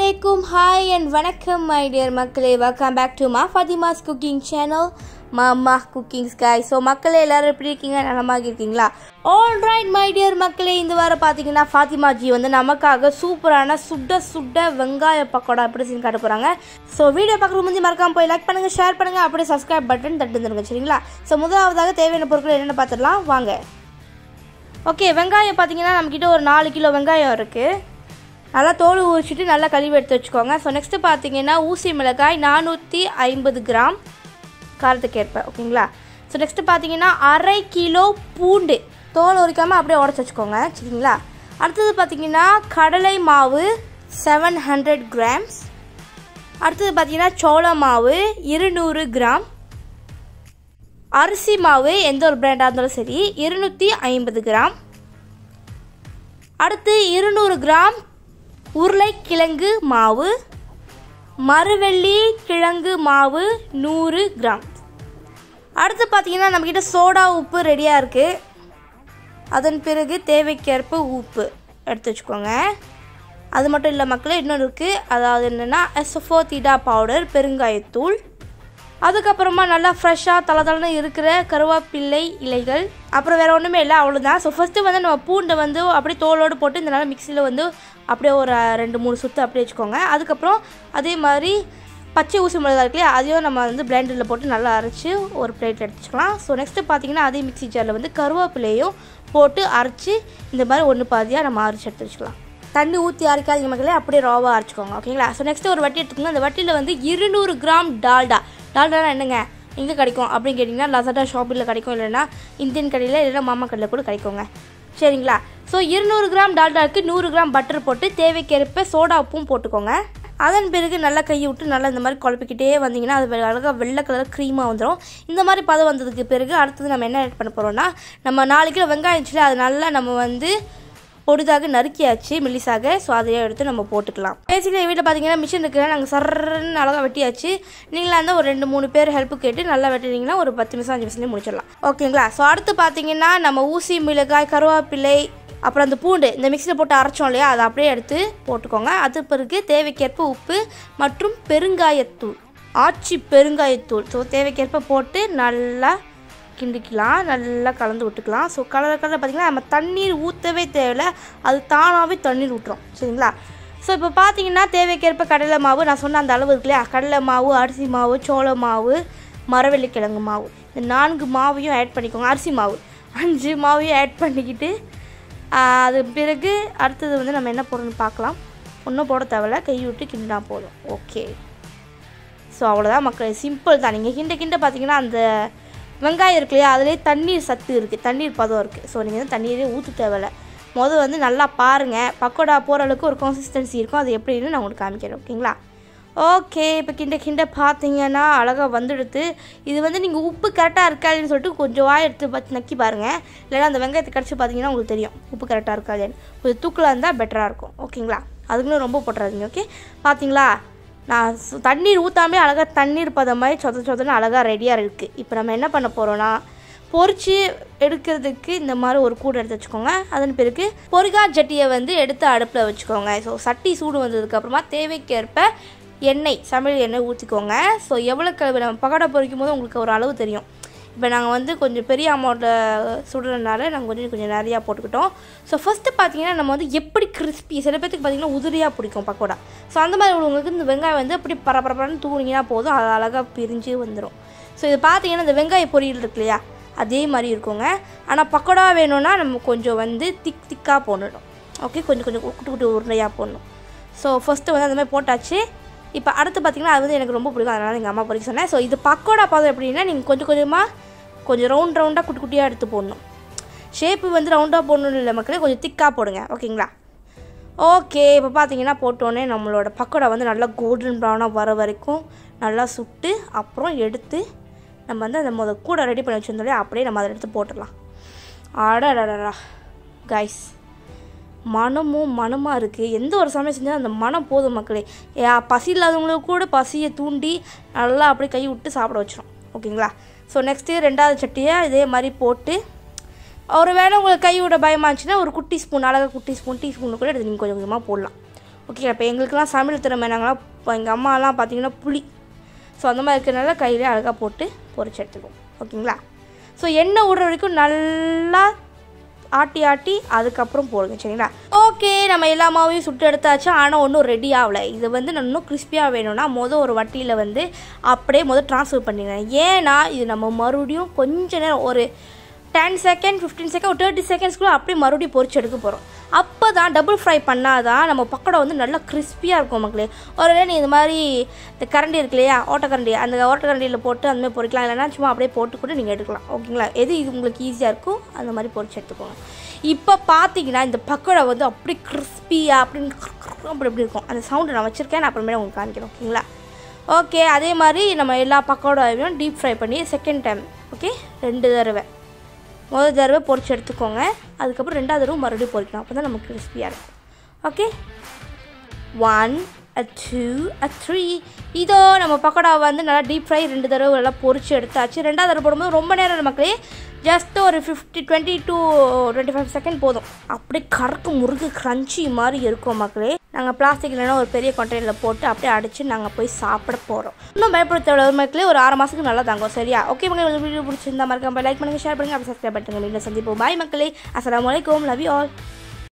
அலைக்கும் hi and வணக்கம் my dear மக்களே வெல்கம் பேக் டு மா ஃபாத்திமாஸ் குக்கிங் சேனல் மாமா குக்கிங்ஸ் காய் ஸோ மக்களே எல்லாரும் எப்படி இருக்கீங்க நலமாக இருக்கீங்களா ஆல் ரைட் மை டியர் மக்களே இந்த வாரம் பார்த்தீங்கன்னா ஃபாத்திமா ஜி வந்து நமக்காக சூப்பரான சுட சுட வெங்காய பக்கோடா எப்படி செஞ்சு காட்ட போகிறாங்க ஸோ வீடியோ பார்க்குறது முந்தி மறக்காம போய் லைக் பண்ணுங்கள் ஷேர் பண்ணுங்கள் அப்படியே சப்ஸ்கிரைப் பட்டன் தட்டு தருங்க சரிங்களா ஸோ முதலாவதாக தேவையான பொருட்கள் என்னென்ன பார்த்துடலாம் வாங்க ஓகே வெங்காயம் பார்த்தீங்கன்னா நம்மக்கிட்ட ஒரு நாலு கிலோ வெங்காயம் இருக்குது நல்லா தோல் உரிச்சிட்டு நல்லா கழுவி எடுத்து வச்சுக்கோங்க ஸோ நெக்ஸ்ட்டு பார்த்தீங்கன்னா ஊசி மிளகாய் நானூற்றி ஐம்பது கிராம் காரத்துக்கு ஏற்ப ஓகேங்களா ஸோ நெக்ஸ்ட்டு பார்த்தீங்கன்னா அரை கிலோ பூண்டு தோல் உரிக்காமல் அப்படியே உடச்சி வச்சுக்கோங்க சரிங்களா அடுத்தது பார்த்தீங்கன்னா கடலை மாவு செவன் ஹண்ட்ரட் கிராம்ஸ் அடுத்தது பார்த்தீங்கன்னா சோள மாவு இருநூறு கிராம் அரிசி மாவு எந்த ஒரு பிராண்டாக இருந்தாலும் சரி இருநூற்றி ஐம்பது கிராம் அடுத்து இருநூறு கிராம் உருளைக்கிழங்கு மாவு மறுவெள்ளி கிழங்கு மாவு நூறு கிராம் அடுத்து பார்த்தீங்கன்னா நம்மக்கிட்ட சோடா உப்பு ரெடியாக இருக்குது அதன் பிறகு தேவைக்கேற்ப உப்பு எடுத்து வச்சுக்கோங்க அது மட்டும் இல்லை மக்களே இன்னொன்று இருக்குது அதாவது என்னென்னா எஸ்எஃபோ தீடா பவுடர் பெருங்காயத்தூள் அதுக்கப்புறமா நல்லா ஃப்ரெஷ்ஷாக தலை தலைன்னு இருக்கிற கருவேப்பிள்ளை இலைகள் அப்புறம் வேறு ஒன்றுமே இல்லை அவ்வளோதான் ஸோ ஃபஸ்ட்டு வந்து நம்ம பூண்டை வந்து அப்படியே தோலோடு போட்டு இந்த நேரம் மிக்சியில் வந்து அப்படியே ஒரு ரெண்டு மூணு சுற்று அப்படியே வச்சுக்கோங்க அதுக்கப்புறம் அதே மாதிரி பச்சை ஊசி மிளகா இருக்கு இல்லையா அதையும் நம்ம வந்து பிளெண்டரில் போட்டு நல்லா அரைச்சி ஒரு பிளேட்டில் எடுத்துக்கலாம் ஸோ நெக்ஸ்ட்டு பார்த்தீங்கன்னா அதே மிக்சி ஜாரில் வந்து கருவேப்பிலையும் போட்டு அரைச்சி இந்த மாதிரி ஒன்று பாதியாக நம்ம அரைச்சி எடுத்து வச்சுக்கலாம் தண்ணி ஊற்றி அரைக்காதீங்க மக்களே அப்படியே ராவாக அரைச்சிக்கோங்க ஓகேங்களா ஸோ நெக்ஸ்ட்டு ஒரு வட்டி எடுத்துக்கோங்க அந்த வட்டியில் வந்து இருநூறு கிராம் டால்டா டால்டானா என்னங்க எங்கே கிடைக்கும் அப்படின்னு கேட்டிங்கன்னா லசடா ஷாப்பில் கிடைக்கும் இல்லைன்னா இந்தியன் கடையில் இல்லைன்னா மாமா கடையில் கூட கிடைக்குங்க சரிங்களா ஸோ இருநூறு கிராம் டால்டாவுக்கு நூறு கிராம் பட்டர் போட்டு தேவைக்கேற்ப சோடா உப்பும் போட்டுக்கோங்க அதன் பிறகு நல்லா கையை விட்டு நல்லா இந்த மாதிரி குழப்பிக்கிட்டே வந்தீங்கன்னா அது வெ- அழகா வெள்ளை கலர் க்ரீமாக வந்துடும் இந்த மாதிரி பதம் வந்ததுக்கு பிறகு அடுத்தது நம்ம என்ன ஆட் பண்ண போகிறோம்னா நம்ம நாலு கிலோ வெங்காயம் இருந்துச்சுல அது நல்லா நம்ம வந்து பொடிதாக நறுக்கியாச்சு மெல்லிசாக ஸோ அதையே எடுத்து நம்ம போட்டுக்கலாம் பேசிக்கலி வீட்டில் பார்த்தீங்கன்னா மிஷின் இருக்குது நாங்கள் சர்ன்னு அழகாக வெட்டியாச்சு நீங்களாக இருந்தால் ஒரு ரெண்டு மூணு பேர் ஹெல்ப் கேட்டு நல்லா வெட்டினீங்கன்னா ஒரு பத்து நிமிஷம் அஞ்சு நிமிஷத்துலேயே முடிச்சிடலாம் ஓகேங்களா ஸோ அடுத்து பார்த்தீங்கன்னா நம்ம ஊசி மிளகாய் கருவேப்பிலை அப்புறம் அந்த பூண்டு இந்த மிக்சியில் போட்டு அரைச்சோம் இல்லையா அதை அப்படியே எடுத்து போட்டுக்கோங்க அது பிறகு தேவைக்கேற்ப உப்பு மற்றும் பெருங்காயத்தூள் ஆச்சி பெருங்காயத்தூள் ஸோ தேவைக்கேற்ப போட்டு நல்லா கிண்டிக்கலாம் நல்லா கலந்து விட்டுக்கலாம் ஸோ கலர் கலர் பார்த்திங்கன்னா நம்ம தண்ணீர் ஊற்றவே தேவையில்ல அது தானாகவே தண்ணீர் ஊற்றுறோம் சரிங்களா ஸோ இப்போ பார்த்தீங்கன்னா தேவைக்கேற்ப கடலை மாவு நான் சொன்ன அந்த அளவு இருக்கு இல்லையா கடலை மாவு அரிசி மாவு சோள மாவு மரவள்ளிக்கிழங்கு மாவு இந்த நான்கு மாவையும் ஆட் பண்ணிக்கோங்க அரிசி மாவு அஞ்சு மாவையும் ஆட் பண்ணிக்கிட்டு ஆஹ், அது பிறகு அடுத்தது வந்து நம்ம என்ன போடணும்னு பார்க்கலாம் ஒன்றும் போட தேவையில்ல கை விட்டு கிண்டினா போதும் ஓகே ஸோ அவ்வளோதான் மக்கள் சிம்பிள் தான் நீங்கள் கிண்ட கிண்ட பார்த்தீங்கன்னா அந்த வெங்காயம் இருக்கு இல்லையா அதுலேயே தண்ணீர் சத்து இருக்குது தண்ணீர் பதம் இருக்குது ஸோ நீங்கள் வந்து தண்ணீரே ஊற்ற தேவையில்ல முதல் வந்து நல்லா பாருங்கள் பக்கோடா போகிற அளவுக்கு ஒரு கன்சிஸ்டன்சி இருக்கும் அது எப்படின்னு நான் உங்களுக்கு காமிக்கிறேன் ஓகேங்களா ஓகே இப்போ கிண்ட கிண்ட பார்த்தீங்கன்னா அழகாக வந்துடுது இது வந்து நீங்கள் உப்பு கரெக்டாக இருக்காதுன்னு சொல்லிட்டு கொஞ்சம் வாய் எடுத்து பார்த்து நக்கி பாருங்கள் இல்லைன்னா அந்த வெங்காயத்தை கடிச்சு பார்த்தீங்கன்னா உங்களுக்கு தெரியும் உப்பு கரெக்டாக இருக்காதுன்னு கொஞ்சம் தூக்கலாக இருந்தால் பெட்டராக இருக்கும் ஓகேங்களா அதுக்குன்னு ரொம்ப போட்டுறாதீங்க ஓகே பார்த்தீங்களா நான் சு- தண்ணீர் ஊற்றாமே அழகாக தண்ணீர் பதம் மாதிரி சொத சொதன்னு அழகாக ரெடியாக இருக்குது இப்போ நம்ம என்ன பண்ண போகிறோன்னா பொரிச்சு எடுக்கிறதுக்கு இந்த மாதிரி ஒரு கூடை எடுத்து வச்சுக்கோங்க அதன் பிறகு பொரிகா சட்டியை வந்து எடுத்து அடுப்பில் வச்சுக்கோங்க ஸோ சட்டி சூடு வந்ததுக்கப்புறமா தேவைக்கேற்ப எண்ணெய் சமையல் எண்ணெய் ஊற்றிக்கோங்க ஸோ எவ்வளோ கிளம்பி நம்ம பக்கோடா பொரிக்கும் போது உங்களுக்கு ஒரு அளவு தெரியும் இப்போ நாங்கள் வந்து கொஞ்சம் பெரிய அமௌண்ட்டில் சுடுறதுனால நாங்கள் கொஞ்சம் கொஞ்சம் நிறையா போட்டுக்கிட்டோம் ஸோ ஃபஸ்ட்டு பார்த்தீங்கன்னா நம்ம வந்து எப்படி கிறிஸ்பி சில பேர்த்துக்கு பார்த்தீங்கன்னா உதிரியாக பிடிக்கும் பக்கோடா ஸோ அந்த மாதிரி உள்ளவங்களுக்கு இந்த வெங்காயம் வந்து அப்படி பரபரப்பரன்னு தூணிங்கன்னா போதும் அது அழகாக பிரிஞ்சு வந்துடும் ஸோ இது பார்த்தீங்கன்னா இந்த வெங்காய பொரியல் இருக்கு இல்லையா அதே மாதிரி இருக்குங்க ஆனால் பக்கோடா வேணும்னா நம்ம கொஞ்சம் வந்து திக் திக்காக போடணும் ஓகே கொஞ்சம் கொஞ்சம் குட்டு குட்டு உருண்டையாக போடணும் ஸோ ஃபஸ்ட்டு வந்து அந்த மாதிரி போட்டாச்சு இப்போ அடுத்து பார்த்தீங்கன்னா அது வந்து எனக்கு ரொம்ப பிடிக்கும் அதனால எங்கள் அம்மா பொறிக்க சொன்னேன் ஸோ இது பக்கோடா பதம் எப்படின்னா நீங்கள் கொஞ்சம் கொஞ்சமாக கொஞ்சம் ரவுண்ட் ரவுண்டாக குட்டி குட்டியாக எடுத்து போடணும் ஷேப்பு வந்து ரவுண்டாக போடணும் இல்லை மக்களே கொஞ்சம் திக்காக போடுங்க ஓகேங்களா ஓகே இப்போ பார்த்தீங்கன்னா போட்டோன்னே நம்மளோட பக்கோடா வந்து நல்லா கோல்டன் ப்ரௌனாக வர வரைக்கும் நல்லா சுட்டு அப்புறம் எடுத்து நம்ம வந்து அந்த முத கூட ரெடி பண்ணி வச்சுருந்தோம் அப்படியே நம்ம அதை எடுத்து போட்டுடலாம் அடடடடா கைஸ் மனமும் மனமாக இருக்குது எந்த ஒரு சமையல் செஞ்சாலும் அந்த மனம் போதும் மக்களே ஏ, பசி இல்லாதவங்களுக்கு கூட பசியை தூண்டி நல்லா அப்படியே கை விட்டு சாப்பிட வச்சிரும் ஓகேங்களா ஸோ நெக்ஸ்ட்டு ரெண்டாவது சட்டியை இதே மாதிரி போட்டு ஒரு வேளை உங்களுக்கு கை விட பயமாக இருந்துச்சுன்னா ஒரு குட்டி ஸ்பூன் அழகாக குட்டி ஸ்பூன் டீ ஸ்பூன் கூட எடுத்து நீங்கள் கொஞ்சம் கொஞ்சமாக போடலாம் ஓகே இப்போ எங்களுக்கெல்லாம் சமையல் திறமை நாங்களாம் இப்போ எங்கள் அம்மாலாம் பார்த்தீங்கன்னா புளி ஸோ அந்த மாதிரி இருக்கிறனால கையிலே அழகாக போட்டு பொரிச்சு எடுத்துக்குவோம் ஓகேங்களா ஸோ எண்ணெய் விடுற வரைக்கும் நல்லா ஆட்டி ஆட்டி அதுக்கப்புறம் போடுங்க சரிங்களா ஓகே நம்ம எல்லா மாவையும் சுட்டு எடுத்தாச்சு ஆனால் ஒன்றும் ரெடி ஆகலை இது வந்து நான் இன்னும் கிறிஸ்பியாக வேணும்னா மொதல் ஒரு வட்டியில் வந்து அப்படியே மொதல் ட்ரான்ஸ்ஃபர் பண்ணிடுறேன் ஏன்னா இது நம்ம மறுபடியும் கொஞ்ச நேரம் ஒரு டென் செகண்ட் ஃபிஃப்டீன் செகண்ட் ஒரு தேர்ட்டி செகண்ட்ஸ்க்குள்ளே அப்படியே மறுபடியும் பொரிச்சு எடுக்க போகிறோம் அப்போ தான் டபுள் ஃப்ரை பண்ணால் தான் நம்ம பக்கோடா வந்து நல்லா கிறிஸ்பியாக இருக்கும் மக்களே ஒரு நீ இந்த மாதிரி இந்த கரண்டி இருக்கு இல்லையா ஓட்டக்கரண்டி அந்த ஓட்டக்கரண்டியில் போட்டு அந்த மாதிரி பொரிக்கலாம் இல்லைன்னா சும்மா அப்படியே போட்டு கூட நீங்கள் எடுக்கலாம் ஓகேங்களா எது இது உங்களுக்கு ஈஸியாக இருக்கோ அந்த மாதிரி பொரிச்சு எடுத்துக்கோங்க இப்போ பார்த்தீங்கன்னா இந்த பக்கோடா வந்து அப்படி கிறிஸ்பியாக அப்படின்னு அப்படி அப்படி இருக்கும் அந்த சவுண்டு நான் வச்சுருக்கேன் நான் அப்புறமேல உங்களுக்கு காமிக்கிறேன் ஓகேங்களா ஓகே அதே மாதிரி நம்ம எல்லா பக்கோடாவையும் டீப் ஃப்ரை பண்ணி செகண்ட் டைம் ஓகே ரெண்டு தடவை முதல் தடவை பொரிச்சு எடுத்துக்கோங்க அதுக்கப்புறம் ரெண்டாவது தடவை மறுபடியும் பொரிக்கணும் அப்போ தான் நமக்கு கிறிஸ்பியாக இருக்கும் okay one uh two uh three இதோ நம்ம பக்கோடா வந்து நல்லா டீப் ஃப்ரை ரெண்டு தடவை நல்லா பொரிச்சு எடுத்தாச்சு ரெண்டாவது தடவை போடும்போது ரொம்ப நேரம் மக்களே ஜஸ்ட் ஒரு fifty twenty two twenty five second போதும் அப்படியே கறக்கு முறுக்கு க்ரன்ச்சி மாதிரி இருக்கும் மக்களே நாங்கள் பிளாஸ்டிக் இல்லைன்னா ஒரு பெரிய கண்டெய்னரில் போட்டு அப்படியே அடித்து நாங்கள் போய் சாப்பிட போகிறோம் இன்னும் பயப்படுத்த மக்களே ஒரு ஆறு மாதத்துக்கு நல்லா தாங்கும் சரியா ஓகே மக்களே உங்களுக்கு வீடியோ பிடிச்சிருந்தா மறக்காம லைக் பண்ணுங்கள் ஷேர் பண்ணுங்கள் அப்படி சப்ஸ்கிரைப் பண்ணுங்கள் மீண்டும் சந்திப்போம் பாய் மக்களே அஸ்ஸலாமு அலைக்கும் லவ் யூ ஆல்